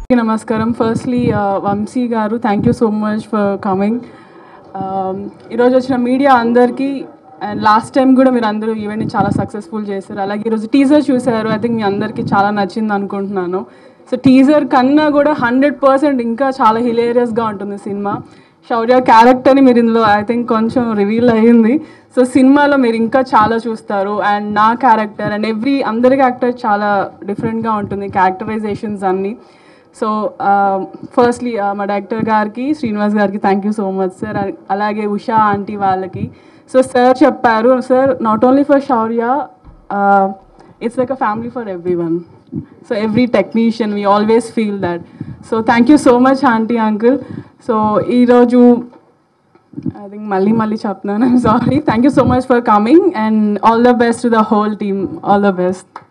నమస్కారం firstly Vamshi garu thank you so much for coming ఈరోజు వచ్చిన మీడియా అందరికీ అండ్ లాస్ట్ టైం కూడా మీరు అందరూ ఈవెంట్ని చాలా సక్సెస్ఫుల్ చేశారు అలాగే ఈరోజు టీజర్ చూశారు ఐ థింక్ మీ అందరికీ చాలా నచ్చింది అనుకుంటున్నాను సో టీజర్ కన్నా కూడా హండ్రెడ్ పర్సెంట్ ఇంకా చాలా హిలేరియస్గా ఉంటుంది సినిమా శౌర్య క్యారెక్టర్ని మీరు ఇందులో ఐ థింక్ కొంచెం రివీల్ అయ్యింది సో సినిమాలో మీరు ఇంకా చాలా చూస్తారు అండ్ నా క్యారెక్టర్ అండ్ ఎవ్రీ అందరి క్యారెక్టర్ చాలా డిఫరెంట్గా ఉంటుంది క్యారెక్టరైజేషన్స్ అన్నీ సో ఫస్ట్లీ మా డైరెక్టర్ గారికి శ్రీనివాస్ గారికి thank you so much sir అలాగే ఉషా ఆంటీ వాళ్ళకి సో సార్ చెప్పారు sir not only for Shaurya it's like a family for everyone so every technician we always feel that so thank you so much aunty uncle so ఈరోజు I think మళ్ళీ మళ్ళీ చెప్తున్నాను I'm sorry thank you so much for coming and all the best to the whole team all the best